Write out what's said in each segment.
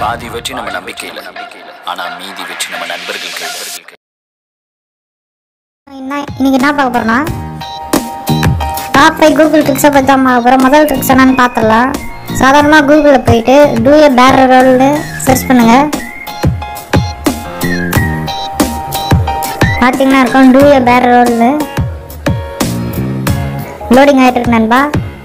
பாதி வெற்றி நம்ம நம்பிக்கையில் ஆனா மீதி வெற்றி நம்ம நண்பர்கள் கையில் என்ன இன்னைக்கு என்ன பார்க்க போறோம்னா டாப் ஃபைவ் கூகுள் ட்ரிக்ஸை பற்றி தான் பார்க்க போகிறோம் முதல் ட்ரிக்ஸ் என்னன்னு பார்த்துடலாம் சாதாரணமாக கூகுளில் போயிட்டு டூ ஏ பேர் ரோல்னு சர்ச் பண்ணுங்க பார்த்தீங்கன்னா இருக்கும் டூ ஏ பேர் ரோல்னு லோடிங் ஆகிட்டு இருக்கு நண்பா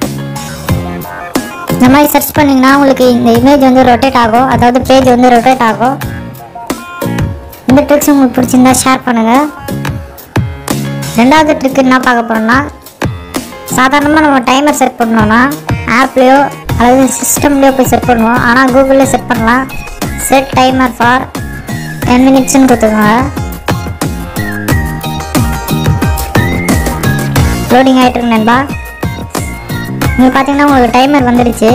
இந்த மாதிரி சர்ச் பண்ணிங்கன்னா உங்களுக்கு இந்த இமேஜ் வந்து ரொட்டேட் ஆகும் அதாவது பேஜ் வந்து ரொட்டேட் ஆகும் இந்த ட்ரிக்ஸ் உங்களுக்கு பிடிச்சிருந்தா ஷேர் பண்ணுங்கள் ரெண்டாவது ட்ரிக் என்ன பார்க்க போறோம்னா சாதாரணமாக நம்ம டைமர் செட் பண்ணோம்னா ஆப்லேயோ அல்லது சிஸ்டம்லேயோ போய் செட் பண்ணுவோம் ஆனால் கூகுளில் செட் பண்ணலாம் செட் டைமர் ஃபார் டென் மினிட்ஸ்னு கொடுத்துக்கோங்க லோடிங் ஆகிட்டு இருக்கு நண்பா நீங்கள் பார்த்தீங்கன்னா உங்களுக்கு டைமர் வந்துடுச்சு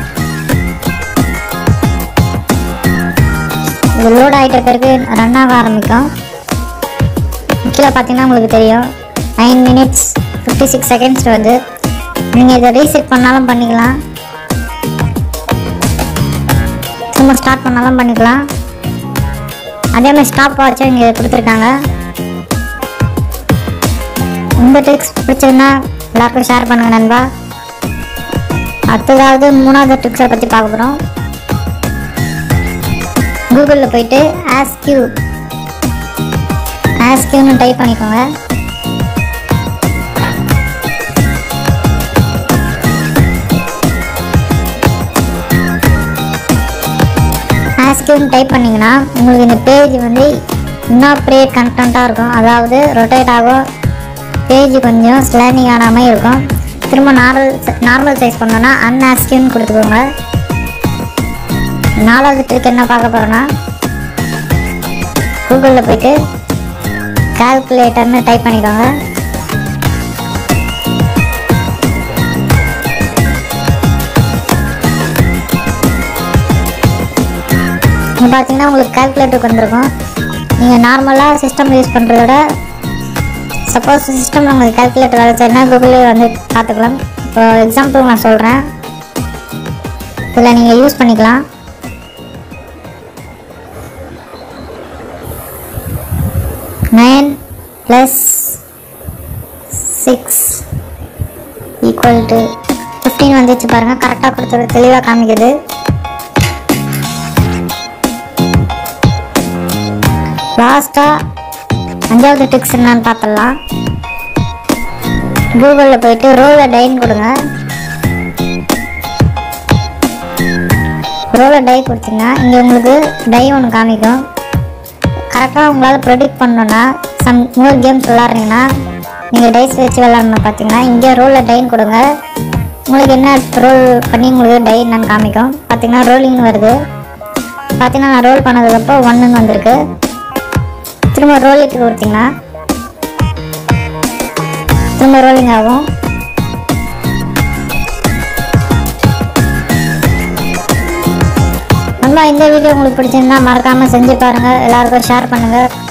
இது லோட் ஆகிட்ட பிறகு ரன் ஆக ஆரம்பிக்கும் கீழே பார்த்தீங்கன்னா உங்களுக்கு தெரியும் nine minutes fifty six seconds வந்து நீங்கள் இதை ரீசெட் பண்ணாலும் பண்ணிக்கலாம் சும்மா ஸ்டார்ட் பண்ணாலும் பண்ணிக்கலாம் அதே மாதிரி ஸ்டாப் வாட்சும் இங்கே கொடுத்துருக்காங்க இந்த ட்ரிக்ஸ் பிடிச்சதுன்னா எல்லாருக்கும் ஷேர் பண்ணுங்க நண்பா அடுத்ததாவது மூணாவது ட்ரிக்ஸை பற்றி பார்க்க போகிறோம் கூகுளில் போயிட்டு ஆஸ்கியூ ஆஸ்கியூன்னு டைப் பண்ணிக்கோங்க ஆஸ்கியூன்னு டைப் பண்ணிங்கன்னா உங்களுக்கு இந்த பேஜ் வந்து இன்னும் ப்ரே கண்டென்ட்டாக இருக்கும் அதாவது ரொட்டேட் ஆகும் பேஜ் கொஞ்சம் ஸ்லேனிங் ஆன மாதிரி இருக்கும் திரும்ப நார்மல் நார்மல் சைஸ் பண்ணோன்னா அன்ஆஸ்கியூன்னு கொடுத்துக்கோங்க நாலாவது ட்ரிக் என்ன பார்க்க போகிறோன்னா கூகுளில் போயிட்டு கால்குலேட்டர்னு டைப் பண்ணிக்கோங்க இங்கே பார்த்தீங்கன்னா உங்களுக்கு கால்குலேட்டருக்கு வந்திருக்கும் நீங்கள் நார்மலாக சிஸ்டம் யூஸ் பண்ணுறத விட சப்போஸ் சிஸ்டமில் உங்களுக்கு கால்குலேட்டர் வேலை செய்யணும்னா கூகுளே வந்து பார்த்துக்கலாம் இப்போ எக்ஸாம்பிள் நான் சொல்கிறேன் இதில் நீங்கள் யூஸ் பண்ணிக்கலாம் nine plus six equal to fifteen வந்துச்சு பாருங்கள் கரெக்டாக கொடுத்துரு தெளிவாக காமிக்குது லாஸ்ட்டாக அஞ்சாவது டிக்ஸ் என்னன்னு பார்த்துடலாம் கூகுளில் போயிட்டு ரோல டைன் கொடுங்க ரோல டை கொடுத்தீங்கன்னா இங்கே உங்களுக்கு டை ஒன்று காமிக்கும் கரெக்டாக உங்களால் ப்ரொடிக்ட் பண்ணணுன்னா சம் இன்னொரு கேம்ஸ் விளாட்றீங்கன்னா நீங்கள் டைஸ் வச்சு விளாட்ணும் பார்த்தீங்கன்னா இங்கே ரோலில் டைன் கொடுங்க உங்களுக்கு என்ன ரோல் பண்ணி உங்களுக்கு டை என்னன்னு காமிக்கும் பார்த்தீங்கன்னா ரோலிங்னு வருது பார்த்தீங்கன்னா நான் ரோல் பண்ணதுக்கப்புறம் ஒன்றுன்னு வந்திருக்கு திரும்ப ரோல் இட்டு கொடுத்தீங்கன்னா திரும்ப ரோலிங் ஆகும் நல்லா இந்த வீடியோ உங்களுக்கு பிடிச்சிருந்தா மறக்காமல் செஞ்சு பாருங்கள் எல்லாருக்கும் ஷேர் பண்ணுங்கள்